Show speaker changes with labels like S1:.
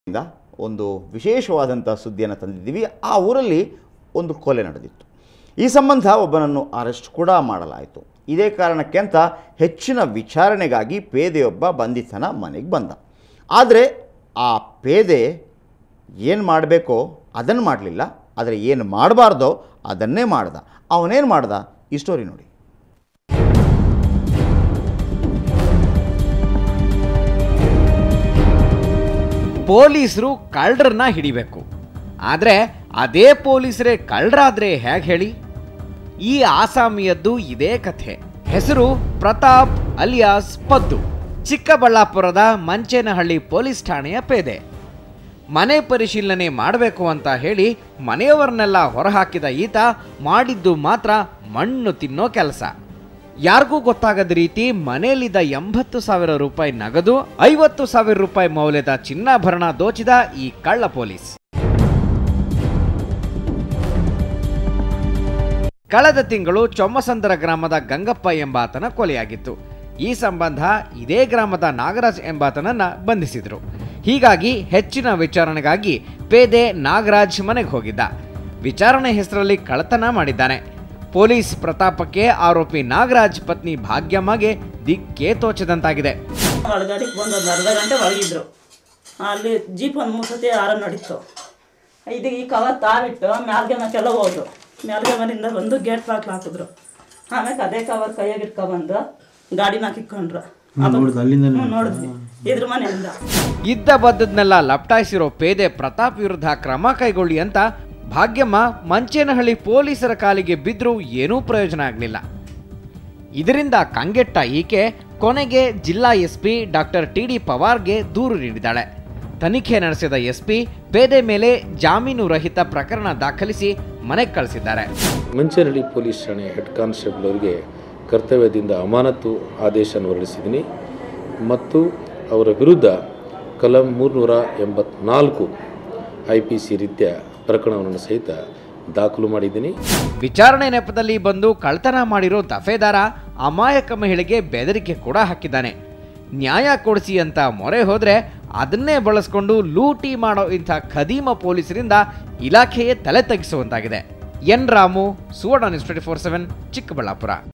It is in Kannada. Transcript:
S1: ಇಂದ ಒಂದು ವಿಶೇಷವಾದಂಥ ಸುದ್ದಿಯನ್ನು ತಂದಿದ್ದೀವಿ ಆ ಊರಲ್ಲಿ ಒಂದು ಕೊಲೆ ನಡೆದಿತ್ತು ಈ ಸಂಬಂಧ ಒಬ್ಬನನ್ನು ಅರೆಸ್ಟ್ ಕೂಡ ಮಾಡಲಾಯಿತು ಇದೇ ಕಾರಣಕ್ಕೆ ಅಂತ ಹೆಚ್ಚಿನ ವಿಚಾರಣೆಗಾಗಿ ಪೇದೆಯೊಬ್ಬ ಬಂಧಿತನ ಮನೆಗೆ ಬಂದ ಆದರೆ ಆ ಪೇದೆ ಏನು ಮಾಡಬೇಕೋ ಅದನ್ನು ಮಾಡಲಿಲ್ಲ ಆದರೆ ಏನು ಮಾಡಬಾರ್ದೋ ಅದನ್ನೇ ಮಾಡ್ದ ಅವನೇನು ಮಾಡ್ದ ಈ ಸ್ಟೋರಿ ನೋಡಿ
S2: ಪೊಲೀಸರು ಕಳ್ಳರನ್ನ ಹಿಡಿಬೇಕು ಆದರೆ ಅದೇ ಪೊಲೀಸರೇ ಕಳ್ಳರಾದ್ರೆ ಹೇಗೆ ಹೇಳಿ ಈ ಆಸಾಮಿಯದ್ದು ಇದೇ ಕಥೆ ಹೆಸರು ಪ್ರತಾಪ್ ಅಲಿಯಾಸ್ ಪದ್ದು ಚಿಕ್ಕಬಳ್ಳಾಪುರದ ಮಂಚೇನಹಳ್ಳಿ ಪೊಲೀಸ್ ಠಾಣೆಯ ಪೇದೆ ಮನೆ ಪರಿಶೀಲನೆ ಮಾಡಬೇಕು ಅಂತ ಹೇಳಿ ಮನೆಯವರನ್ನೆಲ್ಲ ಹೊರಹಾಕಿದ ಈತ ಮಾಡಿದ್ದು ಮಾತ್ರ ಮಣ್ಣು ತಿನ್ನೋ ಕೆಲಸ ಯಾರಿಗೂ ಗೊತ್ತಾಗದ ರೀತಿ ಮನೆಯಲ್ಲಿದ್ದ ಎಂಬತ್ತು ಸಾವಿರ ರೂಪಾಯಿ ನಗದು ಐವತ್ತು ಸಾವಿರ ರೂಪಾಯಿ ಮೌಲ್ಯದ ಚಿನ್ನಾಭರಣ ದೋಚಿದ ಈ ಕಳ್ಳ ಪೊಲೀಸ್ ಕಳೆದ ತಿಂಗಳು ಚೊಮ್ಮಸಂದ್ರ ಗ್ರಾಮದ ಗಂಗಪ್ಪ ಎಂಬಾತನ ಕೊಲೆಯಾಗಿತ್ತು ಈ ಸಂಬಂಧ ಇದೇ ಗ್ರಾಮದ ನಾಗರಾಜ್ ಎಂಬಾತನನ್ನ ಬಂಧಿಸಿದ್ರು ಹೀಗಾಗಿ ಹೆಚ್ಚಿನ ವಿಚಾರಣೆಗಾಗಿ ಪೇದೆ ನಾಗರಾಜ್ ಮನೆಗೆ ಹೋಗಿದ್ದ ವಿಚಾರಣೆ ಹೆಸರಲ್ಲಿ ಕಳ್ಳತನ ಮಾಡಿದ್ದಾನೆ ಪೊಲೀಸ್ ಪ್ರತಾಪಕ್ಕೆ ಆರೋಪಿ ನಾಗರಾಜ್ ಪತ್ನಿ ಭಾಗ್ಯಮ್ಮಗೆ ದಿಕ್ಕೇ ತೋಚದಂತಾಗಿದೆ
S3: ಒಳಗಡೆಗೆ ಬಂದು ಒಂದು ಅರ್ಧ ಗಂಟೆ ಒಳಗಿದ್ರು ಅಲ್ಲಿ ಜೀಪ್ ಒಂದು ಮೂರು ಸತಿ ಆರ ನಡೀತು ಇದು ಈ ಕವರ್ ತಾವಿಟ್ಟು ಮ್ಯಾಲ್ಗೆ ಮಕ್ಕೆಲ್ಲ ಹೋದ್ರು ಮ್ಯಾಲ್ಗೆ ಮನೆಯಿಂದ ಬಂದು ಗೇಟ್ ಬಾಕ್ಲು ಹಾಕಿದ್ರು ಆಮೇಲೆ ಅದೇ ಕವರ್ ಕೈಯಾಗ ಇಟ್ಕೊಬಂದು ಗಾಡಿನ ಕಿಕ್ಕೊಂಡ್ರು ಹ್ಞೂ ನೋಡಿದ್ವಿ ಇದ್ರ ಮನೆಯಿಂದ
S2: ಇದ್ದ ಬದ್ದದ್ನೆಲ್ಲ ಲಪ್ಟಾಯಿಸಿರೋ ಪೇದೆ ಪ್ರತಾಪ್ ವಿರುದ್ಧ ಕ್ರಮ ಕೈಗೊಳ್ಳಿ ಅಂತ ಭಾಗ್ಯಮ್ಮ ಮಂಚೇನಹಳ್ಳಿ ಪೊಲೀಸರ ಕಾಲಿಗೆ ಬಿದ್ದರೂ ಏನೂ ಪ್ರಯೋಜನ ಆಗಲಿಲ್ಲ ಇದರಿಂದ ಕಂಗೆಟ್ಟ ಈಕೆ ಕೊನೆಗೆ ಜಿಲ್ಲಾ ಎಸ್ಪಿ ಡಾಕ್ಟರ್ ಟಿ ಡಿ ಪವಾರ್ಗೆ ದೂರು ನೀಡಿದ್ದಾಳೆ ತನಿಖೆ ನಡೆಸಿದ ಎಸ್ಪಿ ಪೇದೆ ಮೇಲೆ ಜಾಮೀನು ರಹಿತ ಪ್ರಕರಣ ದಾಖಲಿಸಿ ಮನೆಗೆ ಕಳಿಸಿದ್ದಾರೆ
S4: ಮಂಚೇನಹಳ್ಳಿ ಪೊಲೀಸ್ ಠಾಣೆ ಹೆಡ್ ಕಾನ್ಸ್ಟೇಬಲ್ ಅವರಿಗೆ ಕರ್ತವ್ಯದಿಂದ ಅಮಾನತು ಆದೇಶವನ್ನು ಹೊರಡಿಸಿದ್ದೀನಿ ಮತ್ತು ಅವರ ವಿರುದ್ಧ ಕಲಂ ಮೂರುನೂರ ಎಂಬತ್ನಾಲ್ಕು ಐ ಪಿ ಸಿ ರೀತ್ಯ ಪ್ರಕರಣವನ್ನು ಸಹಿತ ದಾಖಲು ಮಾಡಿದ್ದೀನಿ
S2: ವಿಚಾರಣೆ ನೆಪದಲ್ಲಿ ಬಂದು ಕಳ್ತನ ಮಾಡಿರೋ ದಫೇದಾರ ಅಮಾಯಕ ಮಹಿಳೆಗೆ ಬೆದರಿಕೆ ಕೂಡ ಹಾಕಿದ್ದಾನೆ ನ್ಯಾಯ ಕೊಡಿಸಿ ಅಂತ ಮೊರೆ ಹೋದ್ರೆ ಅದನ್ನೇ ಬಳಸ್ಕೊಂಡು ಲೂಟಿ ಮಾಡೋ ಇಂಥ ಖದೀಮ ಪೊಲೀಸರಿಂದ ಇಲಾಖೆಯೇ ತಲೆ ತಗ್ಗಿಸುವಂತಾಗಿದೆ N Ramu Suvarna news twenty four seven Chikkaballapur